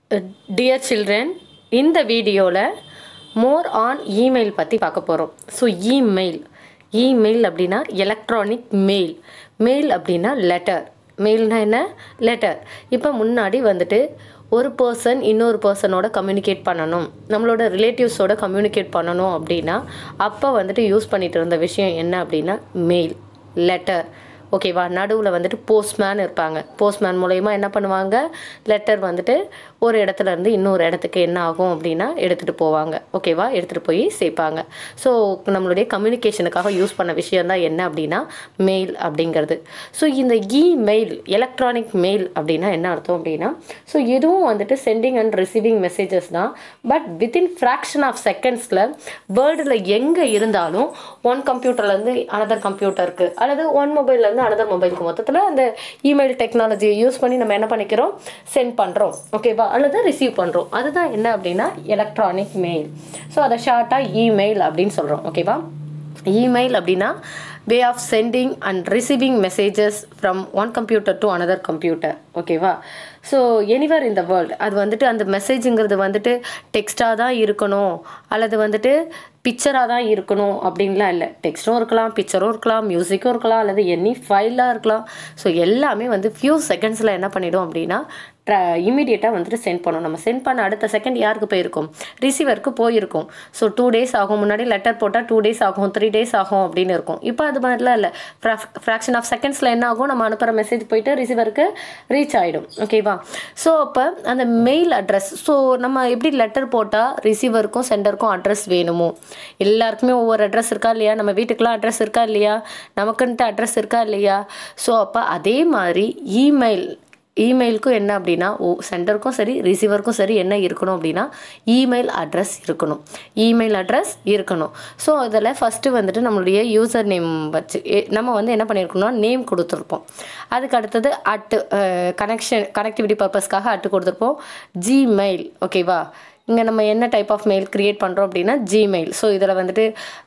dear children இந்த வீடியோவில் more on email பற்றி பார்க்க போகிறோம் ஸோ இமெயில் இமெயில் அப்படின்னா எலக்ட்ரானிக் மெயில் மெயில் அப்படின்னா லெட்டர் மெயில்னா என்ன லெட்டர் இப்போ முன்னாடி வந்துட்டு ஒரு பர்சன் இன்னொரு பர்சனோட கம்யூனிகேட் பண்ணணும் நம்மளோட ரிலேட்டிவ்ஸோட கம்யூனிகேட் பண்ணணும் அப்படின்னா அப்போ வந்துட்டு யூஸ் பண்ணிட்டு இருந்த விஷயம் என்ன அப்படின்னா மெயில் லெட்டர் ஓகேவா நடுவில் வந்துட்டு போஸ்ட்மேன் இருப்பாங்க போஸ்ட்மேன் மூலயமா என்ன பண்ணுவாங்க லெட்டர் வந்துட்டு ஒரு இடத்துல இருந்து இன்னொரு இடத்துக்கு என்ன ஆகும் அப்படின்னா எடுத்துகிட்டு போவாங்க ஓகேவா எடுத்துகிட்டு போய் சேர்ப்பாங்க ஸோ நம்மளுடைய கம்யூனிகேஷனுக்காக யூஸ் பண்ண விஷயம் தான் என்ன அப்படின்னா மெயில் அப்படிங்கிறது ஸோ இந்த இமெயில் எலக்ட்ரானிக் மெயில் அப்படின்னா என்ன அர்த்தம் அப்படின்னா ஸோ இதுவும் வந்துட்டு சென்டிங் அண்ட் ரிசீவிங் மெசேஜஸ் தான் பட் வித்தின் ஃப்ராக்ஷன் ஆஃப் செகண்ட்ஸில் வேர்ல்டில் எங்கே இருந்தாலும் ஒன் கம்ப்யூட்டர்லேருந்து அனதர் கம்ப்யூட்டருக்கு அல்லது ஒன் மொபைல்லேருந்து அனதர் மொபைலுக்கு மொத்தத்தில் அந்த இமெயில் டெக்னாலஜியை யூஸ் பண்ணி நம்ம என்ன பண்ணிக்கிறோம் சென்ட் பண்ணுறோம் ஓகேவா அல்லது ரிசீவ் பண்ணுறோம் அதுதான் என்ன அப்படின்னா எலக்ட்ரானிக் மெயில் ஸோ அதை ஷார்ட்டாக இமெயில் அப்படின்னு சொல்கிறோம் ஓகேவா இமெயில் அப்படின்னா way of sending and receiving messages from one computer to another computer ஓகேவா ஸோ எனிவர் இந்த வேர்ல்டு அது வந்துட்டு அந்த மெசேஜுங்கிறது வந்துட்டு டெக்ஸ்டாக தான் இருக்கணும் அல்லது வந்துட்டு பிக்சராக தான் இருக்கணும் அப்படின்லாம் இல்லை டெக்ஸ்ட்டும் இருக்கலாம் பிக்சரும் இருக்கலாம் மியூசிக்கும் இருக்கலாம் அல்லது எனி ஃபைலாக இருக்கலாம் ஸோ எல்லாமே வந்து ஃபியூ செகண்ட்ஸில் என்ன பண்ணிடும் அப்படின்னா இமீடியட்டாக வந்துட்டு சென்ட் பண்ணணும் நம்ம சென்ட் பண்ண அடுத்த செகண்ட் யாருக்கு போயிருக்கும் ரிசீவருக்கு போயிருக்கும் ஸோ டூ டேஸ் ஆகும் முன்னாடி லெட்டர் போட்டால் டூ டேஸ் ஆகும் த்ரீ டேஸ் ஆகும் அப்படின்னு இருக்கும் இப்போ அது மாதிரிலாம் இல்லை ஃப்ராக்ஷன் ஆஃப் செகண்ட்ஸில் என்ன ஆகும் நம்ம அனுப்புகிற மெசேஜ் போயிட்டு ரிசீவருக்கு ரீச் ஆகிடும் ஓகேவா ஸோ அப்போ அந்த மெயில் அட்ரஸ் ஸோ நம்ம எப்படி லெட்டர் போட்டால் ரிசீவருக்கும் சென்டருக்கும் அட்ரஸ் வேணுமோ எல்லாருக்குமே ஒவ்வொரு அட்ரஸ் இருக்கா இல்லையா நம்ம வீட்டுக்கெலாம் அட்ரஸ் இருக்கா இல்லையா நமக்குன்ட்டு அட்ரஸ் இருக்கா இல்லையா ஸோ அப்போ அதே மாதிரி இமெயில் இமெயிலுக்கும் என்ன அப்படின்னா ஓ சென்டருக்கும் சரி ரிசீவருக்கும் சரி என்ன இருக்கணும் அப்படின்னா இமெயில் அட்ரஸ் இருக்கணும் இமெயில் அட்ரஸ் இருக்கணும் ஸோ அதில் ஃபஸ்ட்டு வந்துட்டு நம்மளுடைய யூசர் நேம் வச்சு நம்ம வந்து என்ன பண்ணியிருக்கோம்னா நேம் கொடுத்துருப்போம் அதுக்கு அடுத்தது அட்டு கனெக்ஷன் கனெக்டிவிட்டி பர்பஸ்க்காக அட்டு கொடுத்துருப்போம் ஜிமெயில் ஓகேவா இங்கே நம்ம என்ன டைப் ஆஃப் மெயில் க்ரியேட் பண்ணுறோம் அப்படின்னா ஜிமெயில் ஸோ இதில் வந்துட்டு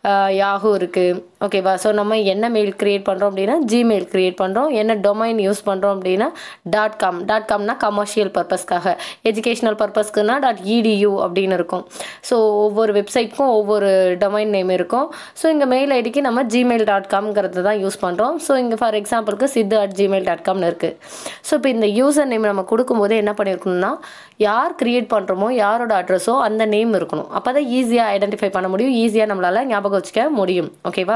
யாஹூ இருக்குது ஓகேவா ஸோ நம்ம என்ன மெயில் க்ரியேட் பண்ணுறோம் அப்படின்னா ஜிமெயில் க்ரியேட் பண்ணுறோம் என்ன டொமைன் யூஸ் பண்ணுறோம் அப்படின்னா டாட் காம் டாட் காம்னா கமர்ஷியல் பர்பஸ்க்காக எஜுகேஷ்னல் பர்பஸ்க்குனா டாட் இடியூ அப்படின்னு இருக்கும் ஸோ ஒவ்வொரு வெப்சைட்க்கும் ஒவ்வொரு டொமைன் நேம் இருக்கும் ஸோ இங்கே மெயில் ஐடிக்கு நம்ம ஜிமெயில் டாட் காம்ங்கிறது தான் யூஸ் பண்ணுறோம் ஸோ இங்கே ஃபார் எக்ஸாம்பிளுக்கு சித்து அட் ஜிமெயில் டாட் காம்னு இருக்குது ஸோ இப்போ இந்த யூசர் நேம் நம்ம கொடுக்கும்போது என்ன பண்ணியிருக்கணும்னா யார் க்ரியேட் பண்ணுறோமோ யாரோட அட்ரஸோ அந்த நேம் இருக்கணும் அப்போ தான் ஈஸியாக ஐடென்டிஃபை பண்ண முடியும் ஈஸியாக நம்மளால் ஞாபகம் வச்சுக்க முடியும் ஓகேவா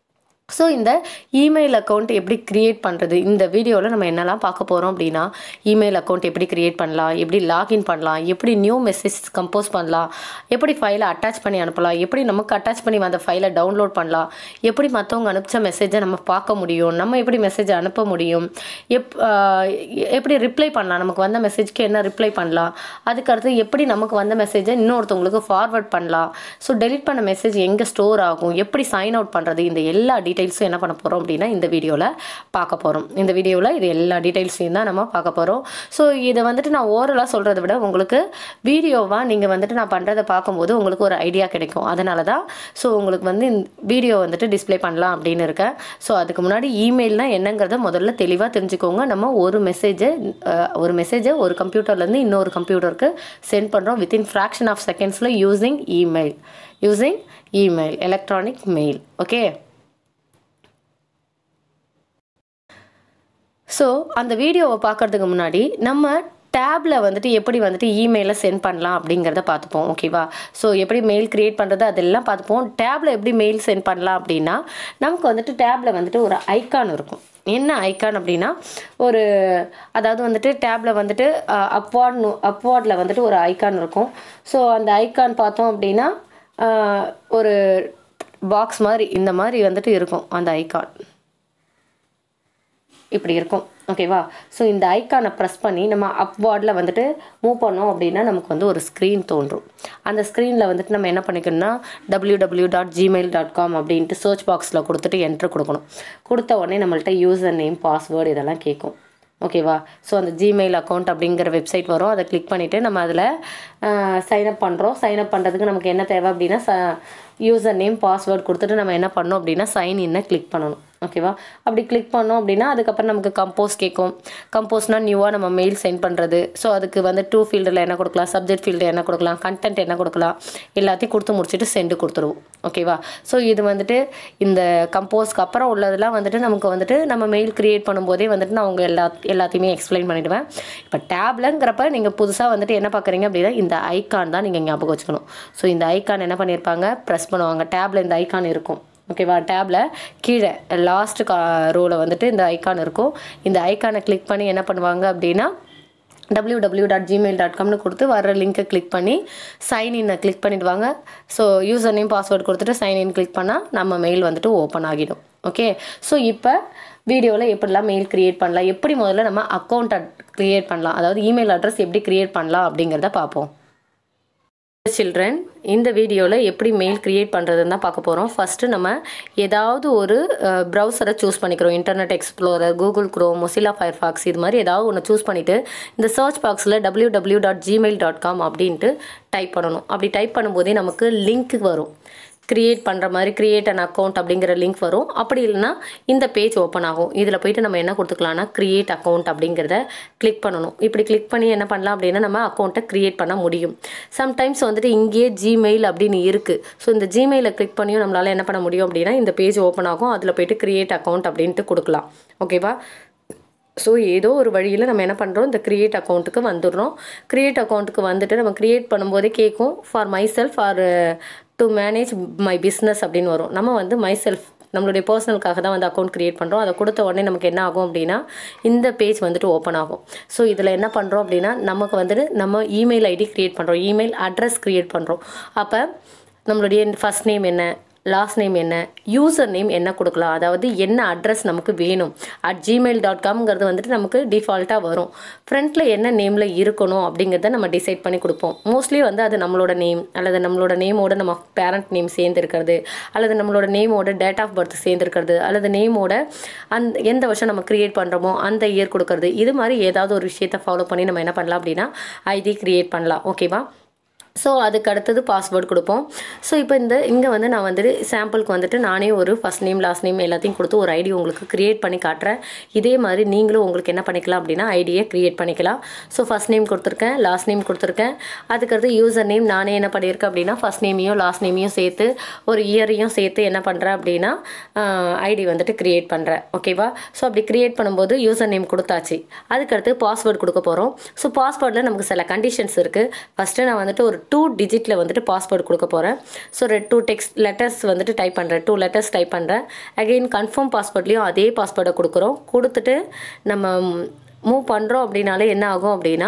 ஸோ இந்த இமெயில் அக்கௌண்ட் எப்படி க்ரியேட் பண்ணுறது இந்த வீடியோவில் நம்ம என்னெல்லாம் பார்க்க போகிறோம் அப்படின்னா இமெயில் அக்கௌண்ட் எப்படி க்ரியேட் பண்ணலாம் எப்படி லாகின் பண்ணலாம் எப்படி நியூ மெசேஜ் கம்போஸ் பண்ணலாம் எப்படி ஃபைலை அட்டாச் பண்ணி அனுப்பலாம் எப்படி நமக்கு அட்டாச் பண்ணி அந்த ஃபைலை டவுன்லோட் பண்ணலாம் எப்படி மற்றவங்க அனுப்பிச்ச மெசேஜை நம்ம பார்க்க முடியும் நம்ம எப்படி மெசேஜை அனுப்ப முடியும் எப் எப்படி ரிப்ளை பண்ணலாம் நமக்கு வந்த மெசேஜ்க்கு என்ன ரிப்ளை பண்ணலாம் அதுக்கடுத்து எப்படி நமக்கு வந்த மெசேஜை இன்னொருத்தவங்களுக்கு ஃபார்வர்ட் பண்ணலாம் ஸோ டெலிட் பண்ண மெசேஜ் எங்கே ஸ்டோர் ஆகும் எப்படி சைன் அவுட் பண்ணுறது இந்த எல்லா டீட்டெயில்ஸும் என்ன பண்ண போகிறோம் அப்படின்னா இந்த வீடியோவில் பார்க்க போகிறோம் இந்த வீடியோவில் இது எல்லா டீட்டெயில்ஸையும் தான் நம்ம பார்க்க போகிறோம் ஸோ இதை வந்துட்டு நான் ஓரலாக சொல்கிறத விட உங்களுக்கு வீடியோவாக நீங்கள் வந்துட்டு நான் பண்ணுறதை பார்க்கும்போது உங்களுக்கு ஒரு ஐடியா கிடைக்கும் அதனால தான் ஸோ உங்களுக்கு வந்து இந்த வீடியோ வந்துட்டு டிஸ்பிளே பண்ணலாம் அப்படின்னு இருக்கேன் ஸோ அதுக்கு முன்னாடி இமெயில்னால் என்னங்கிறத முதல்ல தெளிவாக தெரிஞ்சுக்கோங்க நம்ம ஒரு மெசேஜை ஒரு மெசேஜை ஒரு கம்ப்யூட்டர்லேருந்து இன்னொரு கம்ப்யூட்டருக்கு சென்ட் பண்ணுறோம் வித்தின் ஃப்ராக்ஷன் ஆஃப் செகண்ட்ஸில் using email using email electronic mail okay so அந்த வீடியோவை பார்க்குறதுக்கு முன்னாடி நம்ம டேப்பில் வந்துட்டு எப்படி வந்துட்டு இமெயிலை சென்ட் பண்ணலாம் அப்படிங்கிறத பார்த்துப்போம் ஓகேவா ஸோ எப்படி மெயில் க்ரியேட் பண்ணுறது அதெல்லாம் பார்த்துப்போம் டேப்பில் எப்படி மெயில் சென்ட் பண்ணலாம் அப்படின்னா நமக்கு வந்துட்டு டேப்பில் வந்துட்டு ஒரு ஐக்கான் இருக்கும் என்ன ஐக்கான் அப்படின்னா ஒரு அதாவது வந்துட்டு டேப்பில் வந்துட்டு அப்வார்ட் அப்வார்டில் வந்துட்டு ஒரு ஐக்கான் இருக்கும் ஸோ அந்த ஐக்கான் பார்த்தோம் அப்படின்னா ஒரு பாக்ஸ் மாதிரி இந்த மாதிரி வந்துட்டு இருக்கும் அந்த ஐக்கான் இப்படி இருக்கும் ஓகேவா ஸோ இந்த ஐக்கானை ப்ரெஸ் பண்ணி நம்ம அப்வார்டில் வந்துட்டு மூவ் பண்ணோம் அப்படின்னா நமக்கு வந்து ஒரு ஸ்க்ரீன் தோன்றும் அந்த ஸ்க்ரீனில் வந்துட்டு நம்ம என்ன பண்ணிக்கணும்னா W W dot Gmail dot com அப்படின்ட்டு சர்ச் பாக்ஸில் கொடுத்துட்டு என்ட்ரு கொடுக்கணும் கொடுத்த உடனே நம்மள்ட்ட யூசர் நேம் பாஸ்வேர்டு இதெல்லாம் கேட்கும் ஓகேவா ஸோ அந்த ஜிமெயில் அக்கௌண்ட் அப்படிங்கிற வெப்சைட் வரும் அதை கிளிக் பண்ணிவிட்டு நம்ம அதில் சைனப் பண்ணுறோம் சைனப் பண்ணுறதுக்கு நமக்கு என்ன தேவை அப்படின்னா ச யூசர் நேம் பாஸ்வேர்ட் கொடுத்துட்டு நம்ம என்ன பண்ணோம் அப்படின்னா சைன் இன்னை கிளிக் பண்ணணும் ஓகேவா அப்படி கிளிக் பண்ணோம் அப்படின்னா அதுக்கப்புறம் நமக்கு கம்போஸ் கேட்கும் கம்போஸ்னால் நியூவாக நம்ம மெயில் சென்ட் பண்ணுறது ஸோ அதுக்கு வந்து டூ ஃபீல்டில் என்ன கொடுக்கலாம் சப்ஜெக்ட் ஃபீல்டு என்ன கொடுக்கலாம் கண்டென்ட் என்ன கொடுக்கலாம் எல்லாத்தையும் கொடுத்து முடிச்சுட்டு சென்டு கொடுத்துருவோம் ஓகேவா ஸோ இது வந்துட்டு இந்த கம்போஸ்க்கு அப்புறம் உள்ளதெல்லாம் வந்துட்டு நமக்கு வந்துட்டு நம்ம மெயில் க்ரியேட் பண்ணும்போதே வந்துட்டு நான் உங்கள் எல்லா எல்லாத்தையுமே எக்ஸ்பிளைன் பண்ணிவிடுவேன் இப்போ டேப்லங்கிறப்ப நீங்கள் புதுசாக வந்துட்டு என்ன பார்க்குறீங்க அப்படின்னா இந்த ஐக்கான் தான் நீங்கள் ஞாபகம் வச்சுக்கணும் ஸோ இந்த ஐக்கான் என்ன பண்ணியிருப்பாங்க ப்ரெஸ் பண்ணுவாங்க டேப்பில் இந்த ஐக்கான் இருக்கும் ஓகேவா டேப்பில் கீழே லாஸ்ட் கா ரோவில் வந்துட்டு இந்த ஐக்கான் இருக்கும் இந்த ஐக்கானை கிளிக் பண்ணி என்ன பண்ணுவாங்க அப்படின்னா W W dot Gmail dot காம்னு கொடுத்து வர லிங்க்கை கிளிக் பண்ணி சைன் இன்னை கிளிக் பண்ணிடுவாங்க ஸோ யூசர் நேம் பாஸ்வேர்டு கொடுத்துட்டு சைன் இன் கிளிக் பண்ணால் நம்ம மெயில் வந்துட்டு ஓப்பன் ஆகிடும் ஓகே ஸோ இப்போ வீடியோவில் எப்படிலாம் மெயில் க்ரியேட் பண்ணலாம் எப்படி முதல்ல நம்ம அக்கௌண்ட் க்ரியேட் பண்ணலாம் அதாவது இமெயில் அட்ரஸ் எப்படி க்ரியேட் பண்ணலாம் அப்படிங்கிறத பார்ப்போம் சில்ட்ரன் இந்த வீடியோவில் எப்படி மெயில் க்ரியேட் பண்ணுறதுன்னு தான் பார்க்க போகிறோம் ஃபஸ்ட்டு நம்ம ஏதாவது ஒரு ப்ரௌசரை சூஸ் பண்ணிக்கிறோம் Internet Explorer Google Chrome Mozilla Firefox இது மாதிரி ஏதாவது ஒன்று சூஸ் பண்ணிவிட்டு இந்த சர்ச் பாக்ஸில் W W dot Gmail dot com அப்படின்ட்டு டைப் பண்ணணும் அப்படி டைப் பண்ணும்போதே நமக்கு லிங்க் வரும் க்ரியேட் பண்ணுற மாதிரி க்ரியேட் அன் அக்கௌண்ட் அப்படிங்கிற லிங்க் வரும் அப்படி இல்லைன்னா இந்த பேஜ் ஓப்பன் ஆகும் இதில் போயிட்டு நம்ம என்ன கொடுத்துக்கலாம்னா க்ரியேட் அக்கௌண்ட் அப்படிங்கிறத கிளிக் பண்ணணும் இப்படி கிளிக் பண்ணி என்ன பண்ணலாம் அப்படின்னா நம்ம அக்கௌண்ட்டை க்ரியேட் பண்ண முடியும் சம்டைம்ஸ் வந்துட்டு இங்கேயே ஜிமெயில் அப்படின்னு இருக்குது ஸோ இந்த ஜிமெயிலை கிளிக் பண்ணியும் நம்மளால் என்ன பண்ண முடியும் அப்படின்னா இந்த பேஜ் ஓப்பன் ஆகும் அதில் போயிட்டு க்ரியேட் அக்கௌண்ட் அப்படின்ட்டு கொடுக்கலாம் ஓகேவா ஸோ ஏதோ ஒரு வழியில் நம்ம என்ன பண்ணுறோம் இந்த க்ரியேட் அக்கௌண்ட்டுக்கு வந்துடுறோம் க்ரியேட் அக்கௌண்ட்டுக்கு வந்துட்டு நம்ம க்ரியேட் பண்ணும்போதே கேட்கும் for myself for to manage my business அப்படின்னு வரும் நம்ம வந்து மை செல்ஃப் நம்மளுடைய பர்சனலுக்காக தான் வந்து அக்கௌண்ட் க்ரியேட் பண்ணுறோம் அதை கொடுத்த உடனே நமக்கு என்ன ஆகும் அப்படின்னா இந்த பேஜ் வந்துட்டு ஓப்பன் ஆகும் ஸோ இதில் என்ன பண்ணுறோம் அப்படின்னா நமக்கு வந்துட்டு நம்ம இமெயில் ஐடி க்ரியேட் பண்ணுறோம் இமெயில் அட்ரஸ் க்ரியேட் பண்ணுறோம் அப்போ நம்மளுடைய ஃபஸ்ட் நேம் என்ன லாஸ்ட் நேம் என்ன யூசர் நேம் என்ன கொடுக்கலாம் அதாவது என்ன அட்ரஸ் நமக்கு வேணும் அட் ஜிமெயில் டாட் காம்ங்கிறது வந்துட்டு நமக்கு டிஃபால்ட்டாக வரும் ஃப்ரண்ட்டில் என்ன நேமில் இருக்கணும் அப்படிங்கிறத நம்ம டிசைட் பண்ணி கொடுப்போம் மோஸ்ட்லி வந்து அது நம்மளோட நேம் அல்லது நம்மளோட நேமோட நம்ம பேரண்ட் நேம் சேர்ந்துருக்கிறது அல்லது நம்மளோட நேமோட டேட் ஆஃப் பர்த் சேர்ந்துருக்கிறது அல்லது நேமோட அந்த எந்த வருஷம் நம்ம க்ரியேட் பண்ணுறோமோ அந்த இயர் கொடுக்கறது இது மாதிரி ஏதாவது ஒரு விஷயத்தை ஃபாலோ பண்ணி நம்ம என்ன பண்ணலாம் அப்படின்னா ஐடி க்ரியேட் பண்ணலாம் ஓகேவா ஸோ அதுக்கு அடுத்தது பாஸ்வேர்டு கொடுப்போம் ஸோ இப்போ இந்த இங்கே வந்து நான் வந்துட்டு சாம்பிளுக்கு வந்துட்டு நானே ஒரு ஃபஸ்ட் நேம் லாஸ்ட் நேம் எல்லாத்தையும் கொடுத்து ஒரு ஐடி உங்களுக்கு க்ரியேட் பண்ணி காட்டுறேன் இதே மாதிரி நீங்களும் உங்களுக்கு என்ன பண்ணிக்கலாம் அப்படின்னா ஐடியை க்ரியேட் பண்ணிக்கலாம் ஸோ ஃபஸ்ட் நேம் கொடுத்துருக்கேன் லாஸ்ட் நேம் கொடுத்துருக்கேன் அதுக்கடுத்து யூசர் நேம் நானே என்ன பண்ணியிருக்கேன் அப்படின்னா ஃபஸ்ட் நேமையும் லாஸ்ட் நேமையும் சேர்த்து ஒரு இயரையும் சேர்த்து என்ன பண்ணுறேன் அப்படின்னா ஐடி வந்துட்டு க்ரியேட் பண்ணுறேன் ஓகேவா ஸோ அப்படி க்ரியேட் பண்ணும்போது யூசர் நேம் கொடுத்தாச்சு அதுக்கடுத்து பாஸ்வேர்டு கொடுக்க போகிறோம் ஸோ பாஸ்வேர்டில் நமக்கு சில கண்டிஷன்ஸ் இருக்குது ஃபஸ்ட்டு நான் வந்துட்டு ஒரு டூ டிஜிட்டில் வந்துட்டு பாஸ்வேர்டு கொடுக்க போகிறேன் so red two text letters வந்துட்டு டைப் பண்ணுறேன் டூ லெட்டர்ஸ் டைப் பண்ணுறேன் அகெயின் கன்ஃபார்ம் பாஸ்வேர்ட்லேயும் அதே பாஸ்வேர்டை கொடுக்குறோம் கொடுத்துட்டு நம்ம மூவ் பண்ணுறோம் அப்படின்னாலே என்ன ஆகும் அப்படின்னா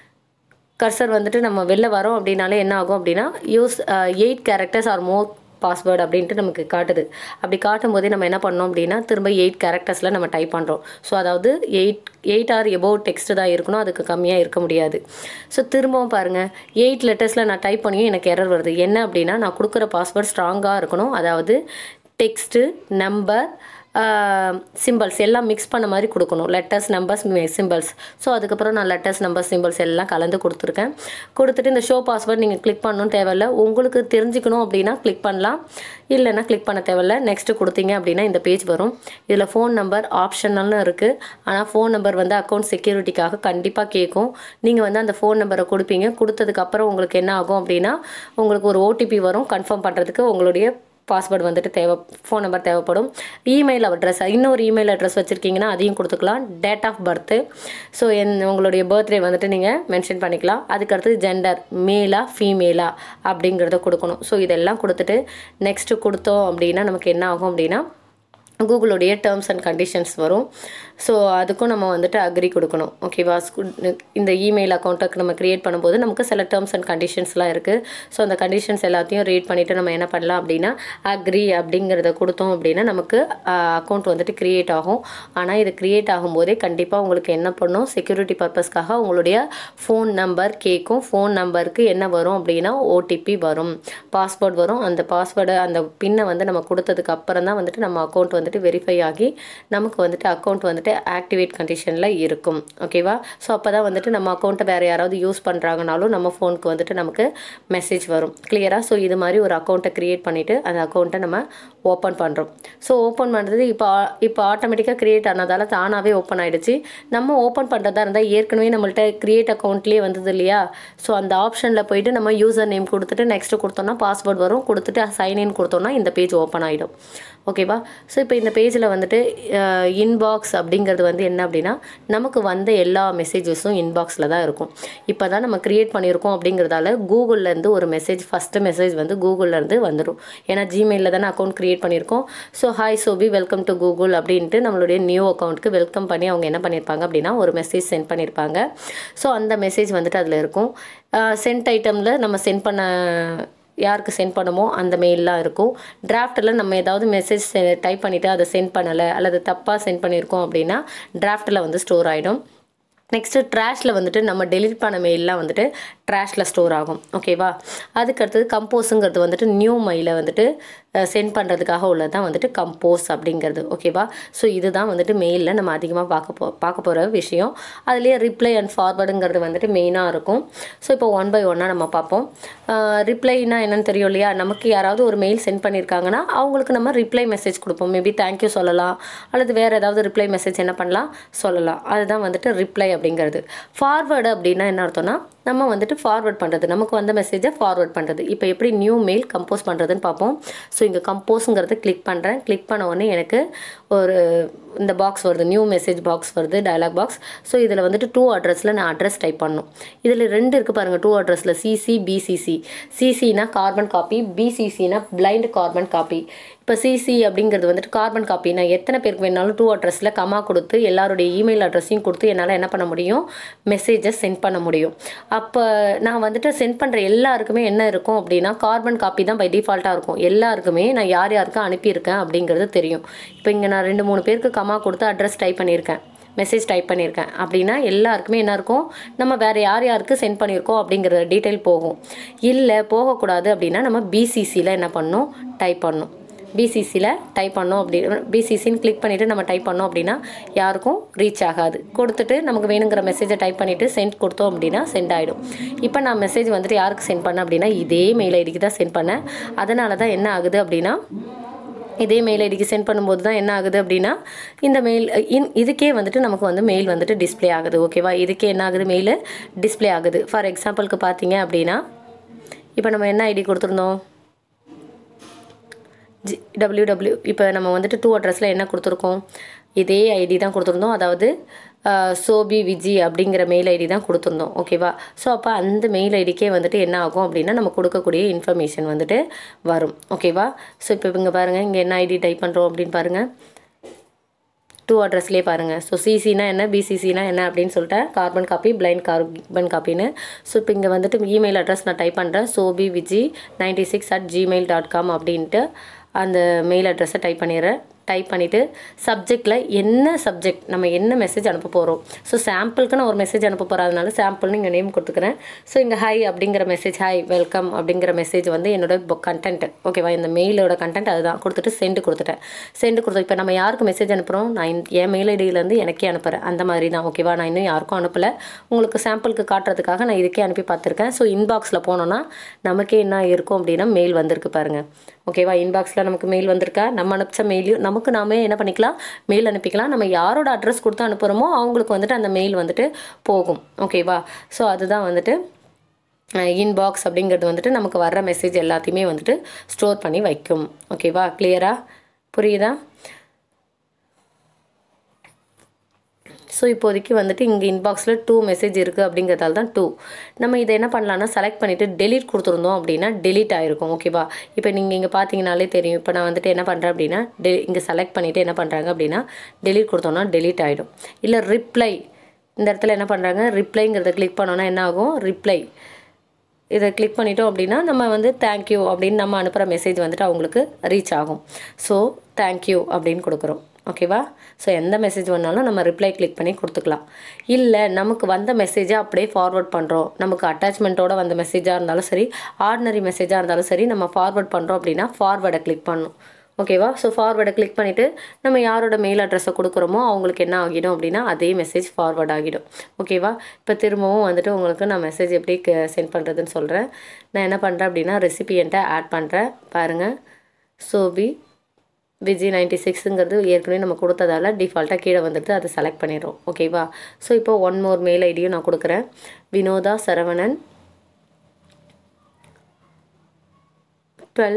கர்சர் வந்துட்டு நம்ம வெளில வரோம் அப்படின்னாலே என்ன ஆகும் அப்படின்னா use eight characters or more password அப்படின்ட்டு நமக்கு காட்டுது அப்படி காட்டும் போதே நம்ம என்ன பண்ணோம் அப்படின்னா திரும்ப எயிட் கேரக்டர்ஸில் நம்ம டைப் பண்ணுறோம் ஸோ அதாவது eight eight or above text தான் இருக்கணும் அதுக்கு கம்மியாக இருக்க முடியாது ஸோ திரும்பவும் பாருங்கள் எயிட் லெட்டர்ஸில் நான் டைப் பண்ணியும் எனக்கு எரர் வருது என்ன அப்படின்னா நான் கொடுக்குற பாஸ்வேர்ட் ஸ்ட்ராங்காக இருக்கணும் அதாவது டெக்ஸ்ட்டு நம்பர் சிம்பிள்ஸ் எல்லாம் மிக்ஸ் பண்ண மாதிரி கொடுக்கணும் லெட்டர்ஸ் நம்பர்ஸ் சிம்பிள்ஸ் ஸோ அதுக்கப்புறம் நான் லெட்டர்ஸ் நம்பர்ஸ் சிம்பிள்ஸ் எல்லாம் கலந்து கொடுத்துருக்கேன் கொடுத்துட்டு இந்த ஷோ பாஸ்வேர்ட் நீங்கள் கிளிக் பண்ணணும் தேவையில்ல உங்களுக்கு தெரிஞ்சுக்கணும் அப்படின்னா கிளிக் பண்ணலாம் இல்லைன்னா கிளிக் பண்ண தேவையில்ல நெக்ஸ்ட்டு கொடுத்தீங்க அப்படின்னா இந்த பேஜ் வரும் இதில் ஃபோன் நம்பர் ஆப்ஷனல்னு இருக்குது ஆனால் ஃபோன் நம்பர் வந்து அக்கௌண்ட் செக்யூரிட்டிக்காக கண்டிப்பாக கேட்கும் நீங்கள் வந்து அந்த ஃபோன் நம்பரை கொடுப்பீங்க கொடுத்ததுக்கப்புறம் உங்களுக்கு என்ன ஆகும் அப்படின்னா உங்களுக்கு ஒரு ஓடிபி வரும் கன்ஃபார்ம் பண்ணுறதுக்கு உங்களுடைய பாஸ்வேர்டு வந்துட்டு தேவை ஃபோன் நம்பர் தேவைப்படும் இமெயில் அட்ரஸ் இன்னொரு இமெயில் அட்ரஸ் வச்சுருக்கீங்கன்னா அதையும் கொடுத்துக்கலாம் டேட் ஆஃப் பர்த்து ஸோ என் உங்களுடைய பர்த்டே வந்துட்டு நீங்கள் மென்ஷன் பண்ணிக்கலாம் அதுக்கடுத்து ஜெண்டர் மேலா ஃபீமேலா அப்படிங்கிறத கொடுக்கணும் ஸோ இதெல்லாம் கொடுத்துட்டு நெக்ஸ்ட்டு கொடுத்தோம் அப்படின்னா நமக்கு என்ன ஆகும் அப்படின்னா கூகுளுடைய டேர்ம்ஸ் அண்ட் கண்டிஷன்ஸ் வரும் ஸோ அதுக்கும் நம்ம வந்துட்டு அக்ரி கொடுக்கணும் ஓகேவா இந்த இமெயில் அக்கௌண்ட்டுக்கு நம்ம க்ரியேட் பண்ணும்போது நமக்கு சில டேர்ம்ஸ் அண்ட் கண்டிஷன்ஸ்லாம் இருக்குது ஸோ அந்த கண்டிஷன்ஸ் எல்லாத்தையும் ரீட் பண்ணிவிட்டு நம்ம என்ன பண்ணலாம் அப்படின்னா அக்ரி அப்படிங்கிறத கொடுத்தோம் அப்படின்னா நமக்கு அக்கௌண்ட் வந்துட்டு க்ரியேட் ஆகும் ஆனால் இது க்ரியேட் ஆகும்போதே கண்டிப்பாக உங்களுக்கு என்ன பண்ணும் செக்யூரிட்டி பர்பஸ்க்காக உங்களுடைய ஃபோன் நம்பர் கேட்கும் ஃபோன் நம்பருக்கு என்ன வரும் அப்படின்னா ஓடிபி வரும் பாஸ்வேர்ட் வரும் அந்த பாஸ்வேர்டை அந்த பின்னை வந்து நம்ம கொடுத்ததுக்கு அப்புறம் தான் வந்துட்டு நம்ம அக்கௌண்ட் வந்து வந்துட்டு வெரிஃபை ஆகி நமக்கு வந்துட்டு அக்கௌண்ட் வந்துட்டு ஆக்டிவேட் கண்டிஷனில் இருக்கும் ஓகேவா ஸோ அப்போ தான் வந்துட்டு நம்ம அக்கௌண்ட்டை வேறு யாராவது யூஸ் பண்ணுறாங்கனாலும் நம்ம ஃபோனுக்கு வந்துட்டு நமக்கு மெசேஜ் வரும் கிளியராக ஸோ இது மாதிரி ஒரு அக்கௌண்ட்டை க்ரியேட் பண்ணிவிட்டு அந்த அக்கௌண்ட்டை நம்ம ஓப்பன் பண்ணுறோம் ஸோ ஓப்பன் பண்ணுறது இப்போ இப்போ ஆட்டோமேட்டிக்காக க்ரியேட் ஆனதால் தானாகவே ஓப்பன் ஆகிடுச்சு நம்ம ஓப்பன் பண்ணுறதா இருந்தால் ஏற்கனவே நம்மள்ட்ட க்ரியேட் அக்கௌண்ட்லேயே வந்தது இல்லையா ஸோ அந்த ஆப்ஷனில் போயிட்டு நம்ம யூசர் நேம் கொடுத்துட்டு நெக்ஸ்ட்டு கொடுத்தோம்னா பாஸ்வேர்ட் வரும் கொடுத்துட்டு சைன்இன் கொடுத்தோம்னா இந்த பேஜ் ஓப்பன் ஆகிடும் ஓகேவா ஸோ இப்போ இந்த பேஜில் வந்துட்டு இன்பாக்ஸ் அப்படிங்கிறது வந்து என்ன அப்படின்னா நமக்கு வந்த எல்லா மெசேஜஸும் இன்பாக்ஸில் தான் இருக்கும் இப்போ தான் நம்ம க்ரியேட் பண்ணியிருக்கோம் அப்படிங்கிறதால கூகுள்லேருந்து ஒரு மெசேஜ் ஃபஸ்ட்டு மெசேஜ் வந்து கூகுள்லேருந்து வந்துடும் ஏன்னா ஜிமெயிலில் தானே அக்கௌண்ட் க்ரியேட் பண்ணியிருக்கோம் so hi Sophie welcome to Google அப்படின்ட்டு நம்மளுடைய நியூ அக்கௌண்ட்டுக்கு வெல்கம் பண்ணி அவங்க என்ன பண்ணியிருப்பாங்க அப்படின்னா ஒரு மெசேஜ் சென்ட் பண்ணியிருப்பாங்க ஸோ அந்த மெசேஜ் வந்துட்டு அதில் இருக்கும் சென்ட் ஐட்டமில் நம்ம சென்ட் பண்ண யாருக்கு சென்ட் பண்ணுமோ அந்த மெயிலெலாம் இருக்கும் டிராஃப்ட்டில் நம்ம ஏதாவது மெசேஜ் டைப் பண்ணிவிட்டு அதை சென்ட் பண்ணலை அல்லது தப்பாக சென்ட் பண்ணியிருக்கோம் அப்படின்னா டிராஃப்ட்டில் வந்து ஸ்டோர் ஆகிடும் நெக்ஸ்ட்டு ட்ராஷில் வந்துட்டு நம்ம டெலிட் பண்ண மெயிலெலாம் வந்துட்டு ட்ராஷில் ஸ்டோர் ஆகும் ஓகேவா அதுக்கடுத்தது கம்போஸுங்கிறது வந்துட்டு நியூ மெயிலை வந்துட்டு சென்ட் பண்ணுறதுக்காக உள்ளது தான் வந்துட்டு கம்போஸ் அப்படிங்கிறது ஓகேவா ஸோ இதுதான் வந்துட்டு மெயிலில் நம்ம அதிகமாக பார்க்க போ பார்க்க போகிற விஷயம் அதுலேயே ரிப்ளை அண்ட் ஃபார்வர்டுங்கிறது வந்துட்டு மெயினாக இருக்கும் ஸோ இப்போ ஒன் பை ஒன்னாக நம்ம பார்ப்போம் ரிப்ளைனா என்னன்னு தெரியும் இல்லையா நமக்கு யாராவது ஒரு மெயில் சென்ட் பண்ணியிருக்காங்கன்னா அவங்களுக்கு நம்ம ரிப்ளை மெசேஜ் கொடுப்போம் மேபி தேங்க்யூ சொல்லலாம் அல்லது வேறு ஏதாவது ரிப்ளை மெசேஜ் என்ன பண்ணலாம் சொல்லலாம் அதுதான் வந்துட்டு ரிப்ளை அப்படிங்கிறது ஃபார்வேர்டு அப்படின்னா என்ன அர்த்தம்னா நம்ம வந்துட்டு ஃபார்வர்ட் பண்ணுறது நமக்கு வந்த மெசேஜை ஃபார்வர்ட் பண்ணுறது இப்போ எப்படி நியூ மெயில் கம்போஸ் பண்ணுறதுன்னு பார்ப்போம் ஸோ இங்கே கம்போஸுங்கிறத கிளிக் பண்ணுறேன் கிளிக் பண்ண உடனே எனக்கு ஒரு இந்த பாக்ஸ் வருது நியூ மெசேஜ் பாக்ஸ் வருது டயலாக் பாக்ஸ் ஸோ இதில் வந்துட்டு டூ அட்ரஸில் நான் அட்ரஸ் டைப் பண்ணணும் இதில் ரெண்டு இருக்குது பாருங்கள் டூ அட்ரஸில் சிசி பிசிசி சிசினா கார்பன் காப்பி பிசிசினா பிளைண்ட் கார்பன் காப்பி இப்போ சிசி அப்படிங்கிறது வந்துட்டு கார்பன் காப்பி நான் எத்தனை பேருக்கு வேணாலும் டூ அட்ரஸில் கமா கொடுத்து எல்லாருடைய இமெயில் அட்ரஸையும் கொடுத்து என்னால் என்ன பண்ண முடியும் மெசேஜை சென்ட் பண்ண முடியும் அப்போ நான் வந்துட்டு சென்ட் பண்ணுற எல்லாருக்குமே என்ன இருக்கும் அப்படின்னா கார்பன் காப்பி தான் பை டிஃபால்ட்டாக இருக்கும் எல்லாருக்குமே நான் யார் யாருக்கு அனுப்பியிருக்கேன் அப்படிங்கிறது தெரியும் இப்போ இங்கே நான் ரெண்டு மூணு பேருக்கு கமா கொடுத்து அட்ரஸ் டைப் பண்ணியிருக்கேன் மெசேஜ் டைப் பண்ணியிருக்கேன் அப்படின்னா எல்லாருக்குமே என்ன இருக்கும் நம்ம வேறு யார் யாருக்கு சென்ட் பண்ணியிருக்கோம் அப்படிங்கிற டீட்டெயில் போகும் இல்லை போகக்கூடாது அப்படின்னா நம்ம பிசிசியில் என்ன பண்ணணும் டைப் பண்ணணும் பிசிசியில் டைப் பண்ணோம் அப்படி பிசிசின்னு கிளிக் பண்ணிவிட்டு நம்ம டைப் பண்ணோம் அப்படின்னா யாருக்கும் ரீச் ஆகாது கொடுத்துட்டு நமக்கு வேணுங்கிற மெசேஜை டைப் பண்ணிவிட்டு சென்ட் கொடுத்தோம் அப்படின்னா சென்ட் ஆகிடும் இப்போ நான் மெசேஜ் வந்துட்டு யாருக்கு சென்ட் பண்ணேன் அப்படின்னா இதே மெயில் ஐடிக்கு தான் சென்ட் பண்ணேன் அதனால தான் என்ன ஆகுது அப்படின்னா இதே மெயில் ஐடிக்கு சென்ட் பண்ணும்போது தான் என்ன ஆகுது அப்படின்னா இந்த மெயில் இன் இதுக்கே வந்துட்டு நமக்கு வந்து மெயில் வந்துட்டு டிஸ்ப்ளே ஆகுது ஓகேவா இதுக்கே என்ன ஆகுது மெயில் டிஸ்ப்ளே ஆகுது ஃபார் எக்ஸாம்பிளுக்கு பார்த்தீங்க அப்படின்னா இப்போ நம்ம என்ன ஐடி கொடுத்துருந்தோம் ஜி டபிள்யூ டபிள்யூ இப்போ நம்ம வந்துட்டு டூ அட்ரஸில் என்ன கொடுத்துருக்கோம் இதே ஐடி தான் கொடுத்துருந்தோம் அதாவது சோபி விஜி அப்படிங்கிற மெயில் ஐடி தான் கொடுத்துருந்தோம் ஓகேவா ஸோ அப்போ அந்த மெயில் ஐடிக்கே வந்துட்டு என்ன ஆகும் அப்படின்னா நம்ம கொடுக்கக்கூடிய இன்ஃபர்மேஷன் வந்துட்டு வரும் ஓகேவா ஸோ இப்போ இங்கே பாருங்கள் இங்கே என்ன ஐடி டைப் பண்ணுறோம் அப்படின்னு பாருங்கள் டூ அட்ரஸ்லேயே பாருங்கள் ஸோ சிசினா என்ன பிசிசினா என்ன அப்படின்னு சொல்லிட்டு கார்பன் காப்பி பிளைண்ட் கார்பன் காப்பின்னு ஸோ இப்போ இங்கே வந்துட்டு இமெயில் அட்ரஸ் நான் டைப் பண்ணுறேன் Sophie Viji ninety six at Gmail dot com அப்படின்ட்டு அந்த மெயில் அட்ரஸை டைப் பண்ணிடுறேன் டைப் பண்ணிவிட்டு சப்ஜெக்டில் என்ன சப்ஜெக்ட் நம்ம என்ன மெசேஜ் அனுப்ப போகிறோம் ஸோ சாம்பிளுக்கு நான் ஒரு மெசேஜ் அனுப்ப போகிறேன் அதனால சாம்பிள்னு இங்கே நேம் கொடுத்துக்கிறேன் ஸோ இங்கே ஹை அப்படிங்கிற மெசேஜ் ஹாய் வெல்கம் அப்படிங்கிற மெசேஜ் வந்து என்னோட கண்டென்ட் ஓகேவா இந்த மெயிலோட கண்டென்ட் அதுதான் கொடுத்துட்டு சென்ட் கொடுத்துட்டேன் சென்ட் கொடுத்து இப்போ நம்ம யாருக்கு மெசேஜ் அனுப்புகிறோம் நான் இந்த- என் மெயில் ஐடியிலேருந்து எனக்கே அனுப்புகிறேன் அந்த மாதிரி தான் ஓகேவா நான் இன்னும் யாருக்கும் அனுப்பலை உங்களுக்கு சாம்பிளுக்கு காட்டுறதுக்காக நான் இதுக்கே அனுப்பி பார்த்துருக்கேன் ஸோ இன்பாக்ஸில் போனோன்னா நமக்கே என்ன இருக்கும் அப்படின்னா மெயில் வந்திருக்கு பாருங்கள் ஓகேவா இன்பாக்ஸில் நமக்கு மெயில் வந்திருக்கா நம்ம அனுப்பிச்ச மெயிலையும் நமக்கு நாமே என்ன பண்ணிக்கலாம் மெயில் அனுப்பிக்கலாம் நம்ம யாரோட அட்ரஸ் கொடுத்து அனுப்புகிறோமோ அவங்களுக்கு வந்துட்டு அந்த மெயில் வந்துட்டு போகும் ஓகேவா ஸோ அதுதான் வந்துட்டு இன்பாக்ஸ் அப்படிங்கிறது வந்துட்டு நமக்கு வர்ற மெசேஜ் எல்லாத்தையுமே வந்துட்டு ஸ்டோர் பண்ணி வைக்கும் ஓகேவா கிளியரா புரியுதா ஸோ இப்போதைக்கு வந்துட்டு இங்கே இன்பாக்ஸில் டூ மெசேஜ் இருக்குது அப்படிங்கிறதால தான் டூ நம்ம இதை என்ன பண்ணலாம்னா செலக்ட் பண்ணிவிட்டு delete கொடுத்துருந்தோம் அப்படின்னா delete ஆயிருக்கும் ஓகேவா இப்போ நீங்கள் இங்கே பார்த்தீங்கனாலே தெரியும் இப்போ நான் வந்துட்டு என்ன பண்ணுறேன் அப்படின்னா டெ இங்கே செலக்ட் பண்ணிவிட்டு என்ன பண்ணுறாங்க அப்படின்னா delete கொடுத்தோம்னா delete ஆகிடும் இல்லை ரிப்ளை இந்த இடத்துல என்ன பண்ணுறாங்க ரிப்ளைங்கிறத கிளிக் பண்ணோன்னா என்ன ஆகும் ரிப்ளை இதை கிளிக் பண்ணிட்டோம் அப்படின்னா நம்ம வந்து தேங்க்யூ அப்படின்னு நம்ம அனுப்புகிற மெசேஜ் வந்துட்டு அவங்களுக்கு ரீச் ஆகும் ஸோ தேங்க்யூ அப்படின்னு கொடுக்குறோம் ஓகேவா ஸோ எந்த மெசேஜ் வேணாலும் நம்ம ரிப்ளை கிளிக் பண்ணி கொடுத்துக்கலாம் இல்லை நமக்கு வந்த மெசேஜை அப்படியே ஃபார்வர்ட் பண்ணுறோம் நமக்கு அட்டாச்மெண்ட்டோட வந்த மெசேஜாக இருந்தாலும் சரி ஆர்டினரி மெசேஜாக இருந்தாலும் சரி நம்ம ஃபார்வர்ட் பண்ணுறோம் அப்படின்னா ஃபார்வர்டை கிளிக் பண்ணணும் ஓகேவா ஸோ ஃபார்வேர்டை கிளிக் பண்ணிவிட்டு நம்ம யாரோட மெயில் அட்ரஸை கொடுக்குறோமோ அவங்களுக்கு என்ன ஆகிடும் அப்படின்னா அதே மெசேஜ் ஃபார்வர்ட் ஆகிடும் ஓகேவா இப்போ திரும்பவும் வந்துட்டு உங்களுக்கு நான் மெசேஜ் எப்படி சென்ட் பண்ணுறதுன்னு சொல்கிறேன் நான் என்ன பண்ணுறேன் அப்படின்னா ரெசிபியண்ட்டை ஆட் பண்ணுறேன் பாருங்கள் சோபி விஜய் நைன்டி சிக்ஸுங்கிறது ஏற்கனவே நம்ம கொடுத்ததால டிஃபால்ட்டாக கீழே வந்துட்டு அதை செலக்ட் பண்ணிடுறோம் ஓகேவா ஸோ இப்போ ஒன் மோர் மெயில் ஐடியும் நான் கொடுக்குறேன் Vinodha Saravanan twelve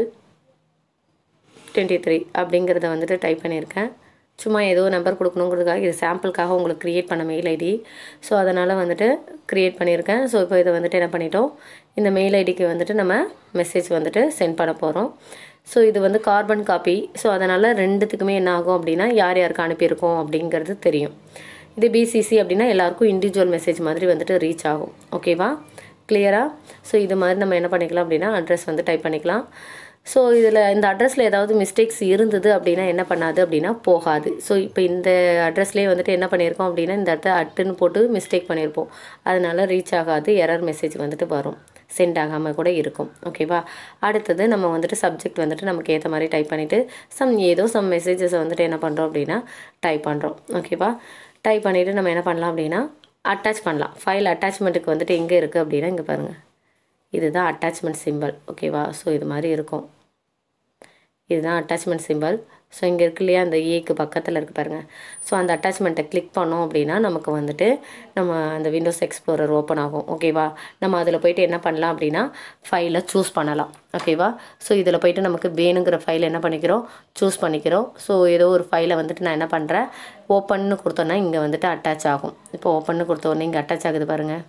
twenty three அப்படிங்கிறத வந்துட்டு டைப் பண்ணியிருக்கேன் சும்மா ஏதோ நம்பர் கொடுக்கணுங்கிறதுக்காக இது சாம்பிளுக்காக உங்களுக்கு க்ரியேட் பண்ண மெயில் ஐடி ஸோ அதனால் வந்துட்டு க்ரியேட் பண்ணியிருக்கேன் ஸோ இப்போ இதை வந்துட்டு என்ன பண்ணிட்டோம் இந்த மெயில் ஐடிக்கு வந்துட்டு நம்ம மெசேஜ் வந்துட்டு சென்ட் பண்ண போகிறோம் ஸோ இது வந்து கார்பன் காப்பி ஸோ அதனால் ரெண்டுத்துக்குமே என்ன ஆகும் அப்படின்னா யார் யாருக்கு அனுப்பியிருக்கோம் அப்படிங்கிறது தெரியும் இது பிசிசி அப்படின்னா எல்லாருக்கும் இண்டிவிஜுவல் மெசேஜ் மாதிரி வந்துட்டு ரீச் ஆகும் ஓகேவா கிளியராக ஸோ இது மாதிரி நம்ம என்ன பண்ணிக்கலாம் அப்படின்னா அட்ரஸ் வந்து டைப் பண்ணிக்கலாம் ஸோ இதில் இந்த அட்ரஸில் ஏதாவது மிஸ்டேக்ஸ் இருந்தது அப்படின்னா என்ன பண்ணாது அப்படின்னா போகாது ஸோ இப்போ இந்த அட்ரஸ்லேயே வந்துட்டு என்ன பண்ணியிருக்கோம் அப்படின்னா இந்த இடத்த அட்டுன்னு போட்டு மிஸ்டேக் பண்ணியிருப்போம் அதனால ரீச் ஆகாது எரர் மெசேஜ் வந்துட்டு வரும் சென்ட் ஆகாமல் கூட இருக்கும் ஓகேவா அடுத்தது நம்ம வந்துட்டு சப்ஜெக்ட் வந்துட்டு நமக்கு ஏற்ற மாதிரி டைப் பண்ணிவிட்டு சம் ஏதோ சம் மெசேஜஸை வந்துட்டு என்ன பண்ணுறோம் அப்படின்னா டைப் பண்ணுறோம் ஓகேவா டைப் பண்ணிவிட்டு நம்ம என்ன பண்ணலாம் அப்படின்னா அட்டாச் பண்ணலாம் ஃபைல் அட்டாச்மெண்ட்டுக்கு வந்துட்டு எங்கே இருக்குது அப்படின்னா இங்கே பாருங்கள் இதுதான் அட்டாச்மெண்ட் சிம்பிள் ஓகேவா ஸோ இது மாதிரி இருக்கும் இதுதான் அட்டாச்மெண்ட் சிம்பிள் ஸோ இங்கே இருக்கு இல்லையா அந்த ஏக்கு பக்கத்தில் இருக்கு பாருங்கள் ஸோ அந்த அட்டாச்மெண்ட்டை கிளிக் பண்ணோம் அப்படின்னா நமக்கு வந்துட்டு நம்ம அந்த விண்டோஸ் எக்ஸ்ப்ளோரர் ஓப்பன் ஆகும் ஓகேவா நம்ம அதில் போயிட்டு என்ன பண்ணலாம் அப்படின்னா ஃபைலை சூஸ் பண்ணலாம் ஓகேவா ஸோ இதில் போயிட்டு நமக்கு வேணுங்கிற ஃபைல் என்ன பண்ணிக்கிறோம் சூஸ் பண்ணிக்கிறோம் ஸோ ஏதோ ஒரு ஃபைலை வந்துட்டு நான் என்ன பண்ணுறேன் ஓப்பன்னு கொடுத்தோன்னா இங்கே வந்துட்டு அட்டாச் ஆகும் இப்போ ஓப்பன்னு கொடுத்தோன்னே இங்கே அட்டாச் ஆகுது பாருங்கள்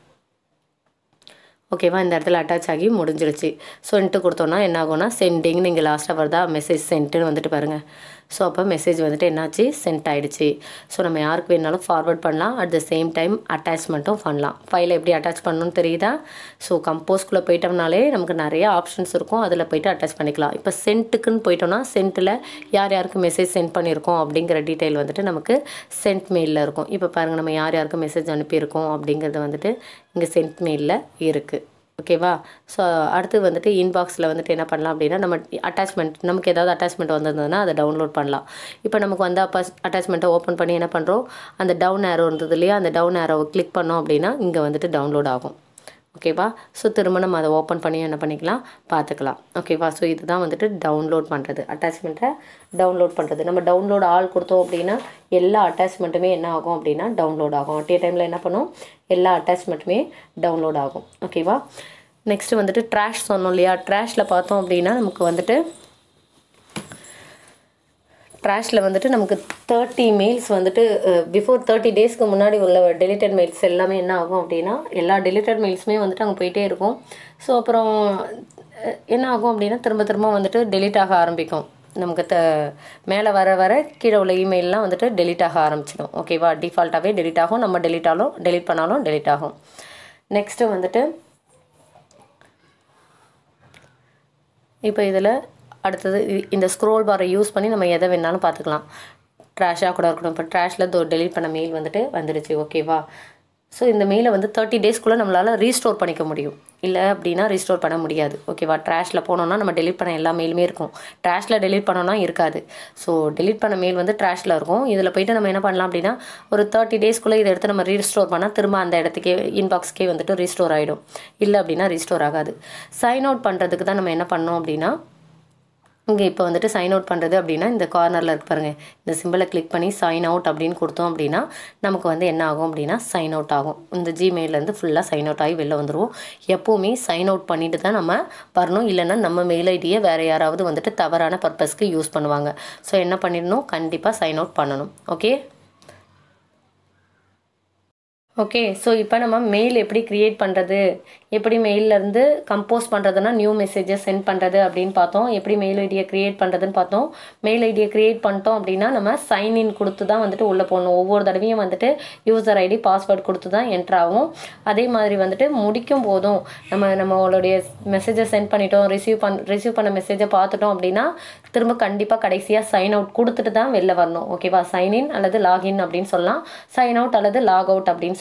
ஓகேவா இந்த இடத்துல அட்டாச் ஆகி முடிஞ்சிருச்சு ஸோ இன்ட்டு கொடுத்தோன்னா என்ன ஆகும்னா சென்டிங்னு இங்கே லாஸ்ட்டாக வருதா மெசேஜ் சென்ட்டுன்னு வந்துட்டு பாருங்கள் ஸோ அப்போ மெசேஜ் வந்துட்டு என்னாச்சு சென்ட் ஆகிடுச்சு ஸோ நம்ம யாருக்கு வேணாலும் ஃபார்வர்ட் பண்ணலாம் அட் த சேம் டைம் அட்டாச்மெண்ட்டும் பண்ணலாம் ஃபைலை எப்படி அட்டாச் பண்ணணும்னு தெரியுதா ஸோ கம்போஸ்குள்ளே போயிட்டோம்னாலே நமக்கு நிறைய ஆப்ஷன்ஸ் இருக்கும் அதில் போயிட்டு அட்டாச் பண்ணிக்கலாம் இப்போ சென்ட்டுக்குன்னு போயிட்டோம்னா சென்ட்டில் யார் யாருக்கு மெசேஜ் சென்ட் பண்ணியிருக்கோம் அப்படிங்கிற டீட்டெயில் வந்துட்டு நமக்கு சென்ட் மெயிலில் இருக்கும் இப்போ பாருங்கள் நம்ம யார் யாருக்கு மெசேஜ் அனுப்பியிருக்கோம் அப்படிங்கிறது வந்துட்டு இங்கே சென்ட் மெயிலில் இருக்குது ஓகேவா ஸோ அடுத்து வந்துட்டு இன்பாக்ஸில் வந்துட்டு என்ன பண்ணலாம் அப்படின்னா நம்ம அட்டாச்மெண்ட் நமக்கு ஏதாவது அட்டாச்மெண்ட் வந்திருந்ததுன்னா அதை டவுன்லோட் பண்ணலாம் இப்போ நமக்கு வந்து அப்போ அட்டாச்மெண்ட்டை ஓப்பன் பண்ணி என்ன பண்ணுறோம் அந்த டவுன் ஏரோ இருந்தது இல்லையா அந்த டவுன் ஏரோவை கிளிக் பண்ணோம் அப்படின்னா இங்கே வந்துட்டு டவுன்லோட் ஆகும் ஓகேவா ஸோ திரும்ப நம்ம அதை ஓப்பன் பண்ணி என்ன பண்ணிக்கலாம் பார்த்துக்கலாம் ஓகேவா ஸோ இதுதான் வந்துட்டு டவுன்லோட் பண்ணுறது அட்டாச்மெண்ட்டை டவுன்லோட் பண்ணுறது நம்ம டவுன்லோட் ஆள் கொடுத்தோம் அப்படின்னா எல்லா அட்டாச்மெண்ட்டுமே என்ன ஆகும் அப்படின்னா டவுன்லோட் ஆகும் அட்டே டைமில் என்ன பண்ணும் எல்லா அட்டாச்மெண்ட்டுமே டவுன்லோட் ஆகும் ஓகேவா நெக்ஸ்ட்டு வந்துட்டு ட்ராஷ் சொன்னோம் இல்லையா ட்ராஷில் பார்த்தோம் அப்படின்னா நமக்கு வந்துட்டு ட்ராஷில் வந்துட்டு நமக்கு தேர்ட்டி மெயில்ஸ் வந்துட்டு பிஃபோர் தேர்ட்டி டேஸ்க்கு முன்னாடி உள்ள டெலிட்டட் மெயில்ஸ் எல்லாமே என்ன ஆகும் அப்படின்னா எல்லா டெலிட்டட் மெயில்ஸுமே வந்துட்டு அங்கே போயிட்டே இருக்கும் ஸோ அப்புறம் அஹ், என்ன ஆகும் அப்படின்னா திரும்ப திரும்ப வந்துட்டு டெலிட் ஆக ஆரம்பிக்கும் நமக்கு த மேலே வர வர கீழே உள்ள இமெயிலெலாம் வந்துட்டு டெலிட் ஆக ஆரம்பிச்சிடும் ஓகேவா டிஃபால்ட்டாகவே டெலிட் ஆகும் நம்ம டெலிட் ஆலும் டெலிட் பண்ணாலும் டெலிட் ஆகும் நெக்ஸ்ட்டு வந்துட்டு இப்போ இதில் அடுத்தது இ- இந்த ஸ்க்ரோல் பாரை யூஸ் பண்ணி நம்ம எதை வேணாலும் பார்த்துக்கலாம் ட்ராஷாக கூட இருக்கட்டும் இப்போ ட்ராஷில் டெலிட் பண்ண மெயில் வந்துட்டு வந்துடுச்சு ஓகேவா ஸோ இந்த மெயிலை வந்து தேர்ட்டி டேஸ்க்குள்ளே நம்மளால் ரீஸ்டோர் பண்ணிக்க முடியும் இல்லை அப்படின்னா ரீஸ்டோர் பண்ண முடியாது ஓகேவா ட்ராஷில் போனோம்னா நம்ம டெலிட் பண்ண எல்லா மெயிலுமே இருக்கும் ட்ராஷில் டெலிட் பண்ணோம்னா இருக்காது ஸோ டெலிட் பண்ண மெயில் வந்து ட்ராஷில் இருக்கும் இதில் போயிட்டு நம்ம என்ன பண்ணலாம் அப்படின்னா ஒரு தேர்ட்டி டேஸ்க்குள்ளே இதை எடுத்து நம்ம ரீஸ்டோர் பண்ணால் திரும்ப அந்த இடத்துக்கே இன்பாக்ஸ்க்கே வந்துட்டு ரீஸ்டோர் ஆகிடும் இல்லை அப்படின்னா ரீஸ்டோர் ஆகாது சைன் அவுட் பண்ணுறதுக்கு தான் நம்ம என்ன பண்ணோம் அப்படின்னா இங்கே இப்போ வந்துட்டு சைன் அவுட் பண்ணுறது அப்படின்னா இந்த கார்னரில் இருக்கு பாருங்க இந்த சிம்பிளை கிளிக் பண்ணி சைன் அவுட் அப்படின்னு கொடுத்தோம் அப்படின்னா நமக்கு வந்து என்ன ஆகும் அப்படின்னா சைன் அவுட் ஆகும் இந்த ஜிமெயிலேருந்து ஃபுல்லாக சைன் அவுட் ஆகி வெளில வந்துடுவோம் எப்போவுமே சைன் அவுட் பண்ணிட்டு தான் நம்ம வரணும் இல்லைன்னா நம்ம மெயில் ஐடியை வேறு யாராவது வந்துட்டு தவறான பர்பஸ்க்கு யூஸ் பண்ணுவாங்க ஸோ என்ன பண்ணிடணும் கண்டிப்பாக சைன் அவுட் பண்ணணும் ஓகே ஓகே ஸோ இப்போ நம்ம மெயில் எப்படி க்ரியேட் பண்ணுறது எப்படி மெயிலேருந்து கம்போஸ் பண்ணுறதுன்னா நியூ மெசேஜஸ் சென்ட் பண்ணுறது அப்படின்னு பார்த்தோம் எப்படி மெயில் ஐடியை க்ரியேட் பண்ணுறதுன்னு பார்த்தோம் மெயில் ஐடியை க்ரியேட் பண்ணிட்டோம் அப்படின்னா நம்ம சைன்இன் கொடுத்து தான் வந்துட்டு உள்ளே போகணும் ஒவ்வொரு தடவையும் வந்துட்டு யூசர் ஐடி பாஸ்வேர்ட் கொடுத்து தான் என்ட்ரு ஆகும் அதே மாதிரி வந்துட்டு முடிக்கும் போதும் நம்ம நம்மளுடைய மெசேஜை சென்ட் பண்ணிட்டோம் ரிசீவ் பண் ரிசீவ் பண்ண மெசேஜை பார்த்துட்டோம் அப்படின்னா திரும்ப கண்டிப்பாக கடைசியாக சைன் அவுட் கொடுத்துட்டு தான் வெளில வரணும் ஓகேவா சைன் இன் அல்லது லாகின் அப்படின்னு சொல்லலாம் சைன் அவுட் அல்லது லாக் அவுட் அப்படின்னு சொல்லலாம்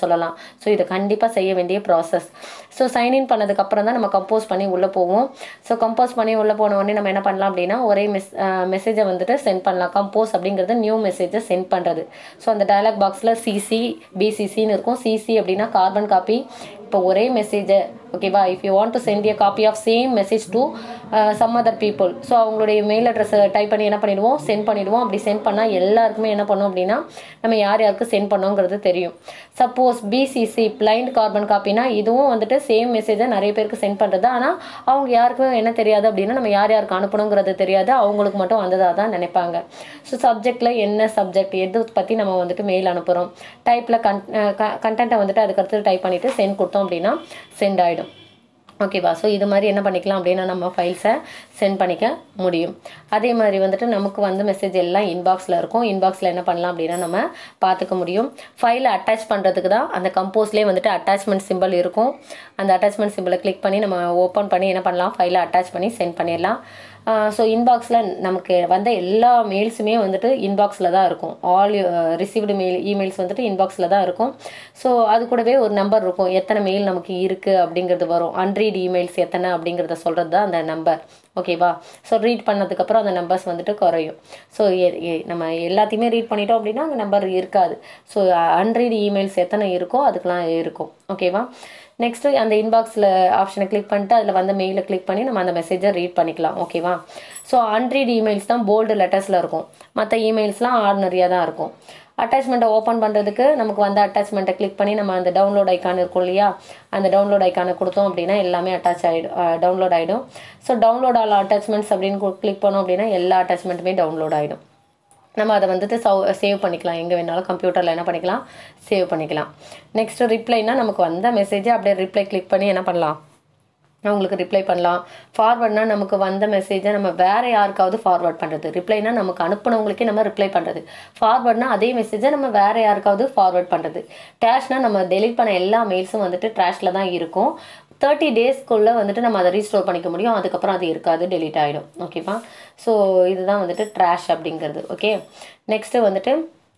சொல்லலாம் ஸோ இதை கண்டிப்பாக செய்ய வேண்டிய ப்ராசஸ் ஸோ சைன்இன் பண்ணதுக்கப்புறம் தான் நம்ம கம்போஸ் பண்ணி உள்ளே போவோம் ஸோ கம்போஸ் பண்ணி உள்ளே போன உடனே நம்ம என்ன பண்ணலாம் அப்படின்னா ஒரே மெஸ் மெசேஜை வந்துட்டு சென்ட் பண்ணலாம் கம்போஸ் அப்படிங்கிறது நியூ மெசேஜை சென்ட் பண்ணுறது ஸோ அந்த டயலாக் பாக்ஸில் சிசி பிசிசின்னு இருக்கும் சிசி அப்படின்னா கார்பன் காப்பி இப்போ ஒரே மெசேஜை ஓகேவா if you want to send a copy of same message to some other people so அவங்களுடைய மெயில் அட்ரஸை டைப் பண்ணி என்ன பண்ணிடுவோம் சென்ட் பண்ணிடுவோம் அப்படி சென்ட் பண்ணால் எல்லாருக்குமே என்ன பண்ணோம் அப்படின்னா நம்ம யார் யாருக்கு சென்ட் பண்ணோங்கிறது தெரியும் சப்போஸ் பிசிசி பிளைண்ட் கார்பன் காப்பினா இதுவும் வந்துட்டு சேம் மெசேஜை நிறைய பேருக்கு சென்ட் பண்ணுறது ஆனால் அவங்க யாருக்குமே என்ன தெரியாது அப்படின்னா நம்ம யார் யாருக்கு அனுப்பணுங்கிறது தெரியாது அவங்களுக்கு மட்டும் வந்ததாக தான் நினைப்பாங்க ஸோ சப்ஜெக்டில் என்ன சப்ஜெக்ட் எது பற்றி நம்ம வந்துட்டு மெயில் அனுப்புகிறோம் டைப்பில் கன் கண்டென்ட்டை வந்துட்டு அதுக்கடுத்து டைப் பண்ணிவிட்டு சென்ட் கொடுத்தோம் அப்படின்னா சென்ட் ஆகிடும் ஓகேவா ஸோ இது மாதிரி என்ன பண்ணிக்கலாம் அப்படின்னா நம்ம ஃபைல்ஸை சென்ட் பண்ணிக்க முடியும் அதே மாதிரி வந்துட்டு நமக்கு வந்து மெசேஜ் எல்லாம் இன்பாக்ஸில் இருக்கும் இன்பாக்ஸில் என்ன பண்ணலாம் அப்படின்னா நம்ம பார்த்துக்க முடியும் ஃபைலை அட்டாச் பண்ணுறதுக்கு தான் அந்த கம்போஸ்லேயே வந்துட்டு அட்டாச்மெண்ட் சிம்பிள் இருக்கும் அந்த அட்டாச்மெண்ட் சிம்பிளை கிளிக் பண்ணி நம்ம ஓப்பன் பண்ணி என்ன பண்ணலாம் ஃபைலை அட்டாச் பண்ணி சென்ட் பண்ணிடலாம் ஸோ இன்பாக்ஸில் நமக்கு வந்த எல்லா மெயில்ஸுமே வந்துட்டு இன்பாக்ஸில் தான் இருக்கும் ஆல் ரிசீவ்டு மெயில் இமெயில்ஸ் வந்துட்டு இன்பாக்ஸில் தான் இருக்கும் ஸோ அது கூடவே ஒரு நம்பர் இருக்கும் எத்தனை மெயில் நமக்கு இருக்குது அப்படிங்கிறது வரும் அன்ரீட் இமெயில்ஸ் எத்தனை அப்படிங்கிறத சொல்கிறது தான் அந்த நம்பர் ஓகேவா ஸோ ரீட் பண்ணதுக்கப்புறம் அந்த நம்பர்ஸ் வந்துட்டு குறையும் ஸோ நம்ம எல்லாத்தையுமே ரீட் பண்ணிட்டோம் அப்படின்னா அந்த நம்பர் இருக்காது ஸோ அன்ரீட் இமெயில்ஸ் எத்தனை இருக்கோ அதுக்கெலாம் இருக்கும் ஓகேவா நெக்ஸ்ட்டு அந்த இன்பாக்ஸில் ஆப்ஷனை கிளிக் பண்ணிட்டு அதில் வந்த மெயிலை கிளிக் பண்ணி நம்ம அந்த மெசேஜை ரீட் பண்ணிக்கலாம் ஓகேவா ஸோ அன்ரீட் இமெயில்ஸ் தான் போல்டு லெட்டர்ஸில் இருக்கும் மற்ற இமெயில்ஸ்லாம் ஆர்டினரியாக தான் இருக்கும் அட்டாச்மெண்ட்டை ஓப்பன் பண்ணுறதுக்கு நமக்கு வந்த அட்டாச்மெண்ட்டை கிளிக் பண்ணி நம்ம அந்த டவுன்லோட் ஐக்கான் இருக்கும் இல்லையா அந்த டவுன்லோட் ஐக்கானை கொடுத்தோம் அப்படின்னா எல்லாமே அட்டாச் ஆகிடும் டவுன்லோட் ஆகிடும் ஸோ டவுன்லோட் ஆல் அட்டாச்மெண்ட்ஸ் அப்படின்னு கிளிக் பண்ணோம் அப்படின்னா எல்லா அட்டாச்மெண்ட்டுமே டவுன்லோட் ஆகிடும் நம்ம அதை வந்துட்டு சவ் சேவ் பண்ணிக்கலாம் எங்கே வேணாலும் கம்ப்யூட்டரில் என்ன பண்ணிக்கலாம் சேவ் பண்ணிக்கலாம் நெக்ஸ்ட்டு ரிப்ளைனா நமக்கு வந்த மெசேஜை அப்படியே ரிப்ளை கிளிக் பண்ணி என்ன பண்ணலாம் அவங்களுக்கு ரிப்ளை பண்ணலாம் ஃபார்வர்ட்னா நமக்கு வந்த மெசேஜை நம்ம வேறு யாருக்காவது ஃபார்வர்ட் பண்ணுறது ரிப்ளைனா நமக்கு அனுப்புனவங்களுக்கே நம்ம ரிப்ளை பண்ணுறது ஃபார்வர்ட்னா அதே மெசேஜை நம்ம வேறு யாருக்காவது ஃபார்வர்ட் பண்ணுறது டேஷ்னா நம்ம டெலிட் பண்ண எல்லா மெயில்ஸும் வந்துட்டு ட்ராஷில் தான் இருக்கும் தேர்ட்டி டேஸ்க்குள்ளே வந்துட்டு நம்ம அதை ரீஸ்டோர் பண்ணிக்க முடியும் அதுக்கப்புறம் அது இருக்காது டெலிட் ஆகிடும் ஓகேவா ஸோ இதுதான் வந்துட்டு ட்ராஷ் அப்படிங்கிறது ஓகே நெக்ஸ்ட்டு வந்துட்டு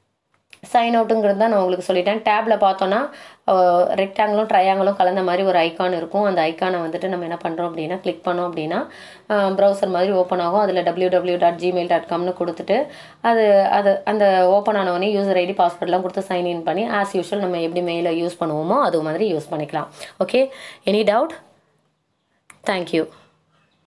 சைன் அவுட்டுங்கிறது தான் நான் உங்களுக்கு சொல்லிட்டேன் டேப்பில் பார்த்தோன்னா ரெக்டாங்கிளும் ட்ரையாங்கிளும் கலந்த மாதிரி ஒரு ஐக்கான் இருக்கும் அந்த ஐக்கானை வந்துட்டு நம்ம என்ன பண்ணுறோம் அப்படின்னா கிளிக் பண்ணோம் அப்படின்னா ப்ரௌசர் மாதிரி ஓப்பன் ஆகும் அதில் W W dot Gmail dot காம்னு கொடுத்துட்டு அது அது அந்த ஓப்பன் ஆனவொடனே யூசர் ஐடி பாஸ்வேர்ட்லாம் கொடுத்து சைன் இன் பண்ணி ஆஸ் யூஷுவல் நம்ம எப்படி மெயிலை யூஸ் பண்ணுவோமோ அது மாதிரி யூஸ் பண்ணிக்கலாம் ஓகே எனி டவுட் தேங்க்யூ